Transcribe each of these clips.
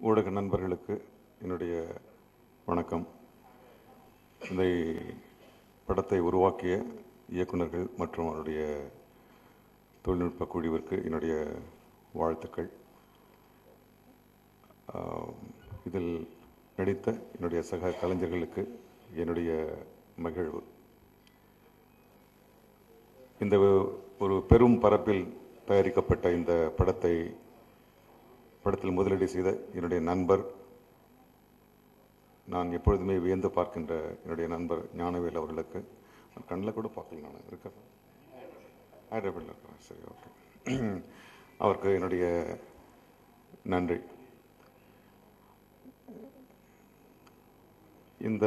ஊடக நண்பர்களுக்கு என்னுடைய வணக்கம் இந்த படத்தை உருவாக்கிய இயக்குனர்கள் மற்றும் அவருடைய தொழில்நுட்ப குழுவிற்கு என்னுடைய வாழ்த்துக்கள் ஆம், இதில் நடித்த என்னுடைய சக கலைஞர்களுக்கு என்னுடைய மகிழ்வு இந்த ஒரு பெரும் பரப்பில் தயாரிக்கப்பட்ட இந்த படத்தை படத்தில் முதலீடு செய்த என்னுடைய நண்பர் நான் எப்பொழுதுமே வியந்து பார்க்கின்ற என்னுடைய நண்பர் ஞானவேல் அவர்களுக்கு கண்ணில் கூட பார்க்கல நான் இருக்க ஹைதராபாத்தில் இருக்கிறேன் சரி ஓகே அவருக்கு என்னுடைய நன்றி இந்த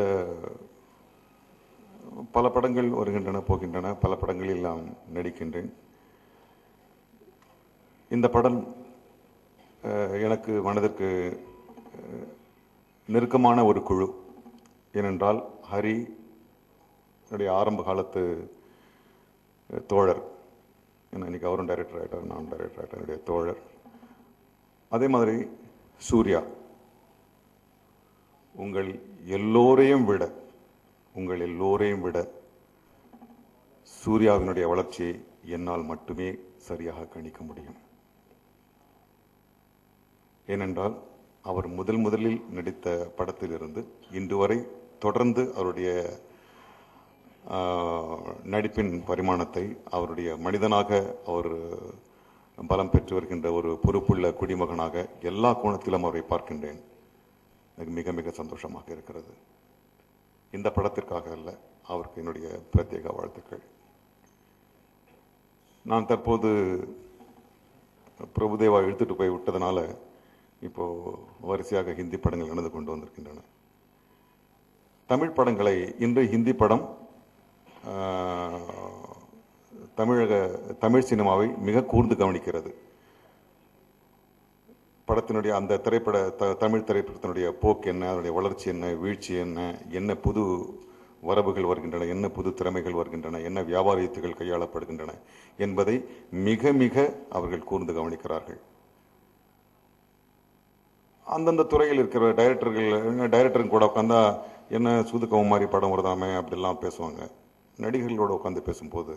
பல படங்கள் வருகின்றன போகின்றன பல படங்களில் நான் நடிக்கின்றேன் இந்த படம் அஹ், எனக்கு மனதிற்கு அஹ், நெருக்கமான ஒரு குழு ஏனென்றால் ஹரி என்னுடைய ஆரம்ப காலத்து அஹ், தோழர் ஏன்னா இன்னைக்கு அவரும் டைரக்டர் ஆகிட்டார் நான் டைரக்டர் ஆகிட்டேன் என்னுடைய தோழர் அதே மாதிரி சூர்யா உங்கள் எல்லோரையும் விட உங்கள் எல்லோரையும் விட சூர்யாவினுடைய வளர்ச்சியை என்னால் மட்டுமே சரியாக கணிக்க முடியும் ஏனென்றால் அவர் முதல் முதலில் நடித்த படத்திலிருந்து இன்று வரை தொடர்ந்து அவருடைய ஆஹ், நடிப்பின் பரிமாணத்தை அவருடைய மனிதனாக அவர் பலம் பெற்று வருகின்ற ஒரு பொறுப்புள்ள குடிமகனாக எல்லா கோணத்திலும் அவரை பார்க்கின்றேன் எனக்கு மிக மிக சந்தோஷமாக இருக்கிறது இந்த படத்திற்காக அல்ல அவருக்கு என்னுடைய பிரத்யேக வாழ்த்துக்கள் நான் தற்போது பிரபுதேவா இழுத்துட்டு போய் விட்டதனால இப்போ வரிசையாக ஹிந்தி படங்கள் நடந்து கொண்டு வந்திருக்கின்றன தமிழ் படங்களை இன்று ஹிந்தி படம் ஆஹ், தமிழக தமிழ் சினிமாவை மிக கூர்ந்து கவனிக்கிறது படத்தினுடைய அந்த திரைப்பட த- தமிழ் திரைப்படத்தினுடைய போக்கு என்ன அதனுடைய வளர்ச்சி என்ன வீழ்ச்சி என்ன என்ன புது வரவுகள் வருகின்றன என்ன புது திறமைகள் வருகின்றன என்ன வியாபார யுக்திகள் கையாளப்படுகின்றன என்பதை மிக மிக அவர்கள் கூர்ந்து கவனிக்கிறார்கள் அந்தந்த துறையில் இருக்கிற டைரக்டர்கள் டைரக்டரும் கூட உட்காந்தா என்ன சூதுக்கவும் மாதிரி படம் வருதாமே அப்படிலாம் பேசுவாங்க நடிகர்களோட உட்காந்து பேசும்போது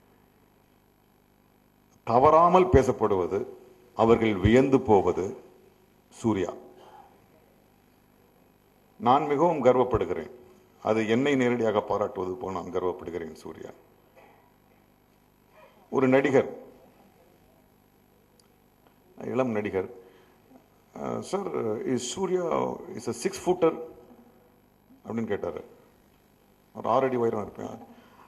தவறாமல் பேசப்படுவது அவர்கள் வியந்து போவது சூர்யா நான் மிகவும் கர்வப்படுகிறேன் அது என்னை நேரடியாக பாராட்டுவது போல் நான் கர்வப்படுகிறேன் சூர்யா ஒரு நடிகர் இளம் நடிகர் sir is Suriya is a six footer அப்படின்னு கேட்டார் ஒரு ஆறு அடி உயரம் இருப்பேன்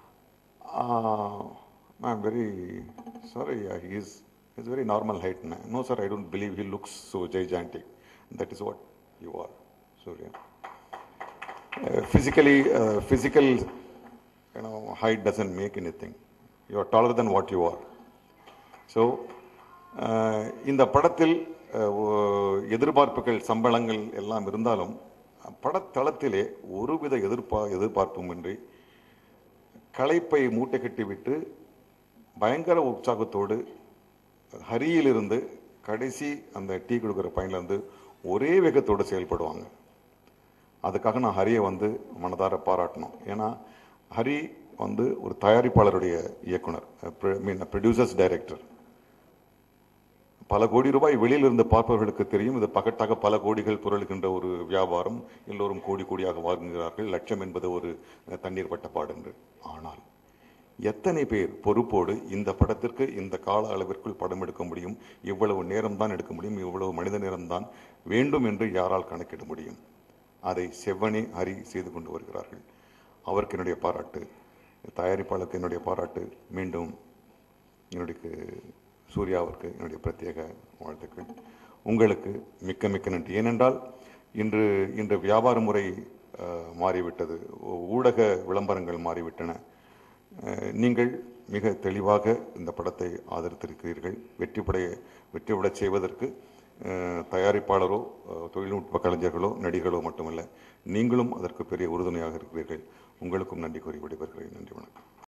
ma'am very sorry is is very normal height no sir I don't believe he looks so gigantic that is what you are Suriya physically uh, physical you know height doesn't make anything you are taller than what you are so uh, இந்த படத்தில் uh, ஒ- எதிர்பார்ப்புகள் சம்பளங்கள் எல்லாம் இருந்தாலும் படத்தளத்திலே ஒருவித எதிர்பா எதிர்பார்ப்புமின்றி களைப்பை மூட்டை கட்டிவிட்டு பயங்கர உற்சாகத்தோடு ஹரியிலிருந்து கடைசி அந்த டீ கொடுக்குற பையன்லேருந்து ஒரே வேகத்தோடு செயல்படுவாங்க அதுக்காக நான் ஹரியை வந்து மனதார பாராட்டணும் ஏன்னா ஹரி வந்து ஒரு தயாரிப்பாளருடைய இயக்குனர் மீன் ப்ரொடியூசர்ஸ் டைரக்டர் பல கோடி ரூபாய் வெளியில் இருந்து பார்ப்பவர்களுக்கு தெரியும் இது பகட்டாக பல கோடிகள் புரளுகின்ற ஒரு வியாபாரம் எல்லோரும் கோடி கோடியாக வாங்குகிறார்கள் லட்சம் என்பது ஒரு அஹ், தண்ணீர் பட்டப்பாடு என்று ஆனால் எத்தனை பேர் பொறுப்போடு இந்த படத்திற்கு இந்த கால அளவிற்குள் படம் எடுக்க முடியும் இவ்வளவு நேரம் தான் எடுக்க முடியும் இவ்வளவு மனித நேரம் தான் வேண்டும் என்று யாரால் கணக்கிட முடியும் அதை செவ்வனே ஹரி செய்து கொண்டு வருகிறார்கள் அவருக்கு என்னுடைய பாராட்டு தயாரிப்பாளருக்கு என்னுடைய பாராட்டு மீண்டும் என்னுடைய சூர்யாவிற்கு என்னுடைய பிரத்யேக வாழ்த்துக்கள் உங்களுக்கு மிக்க மிக்க நன்றி ஏனென்றால் இன்று இன்று வியாபார முறை அஹ், மாறிவிட்டது ஊடக விளம்பரங்கள் மாறிவிட்டன அஹ், நீங்கள் மிக தெளிவாக இந்த படத்தை ஆதரித்திருக்கிறீர்கள் வெற்றிப்படைய வெற்றிப்படச் செய்வதற்கு அஹ், தயாரிப்பாளரோ அஹ், தொழில்நுட்ப கலைஞர்களோ நடிகர்களோ மட்டுமல்ல நீங்களும் அதற்கு பெரிய உறுதுணையாக இருக்கிறீர்கள் உங்களுக்கும் நன்றி கூறி விடைபெறுகிறேன் நன்றி வணக்கம்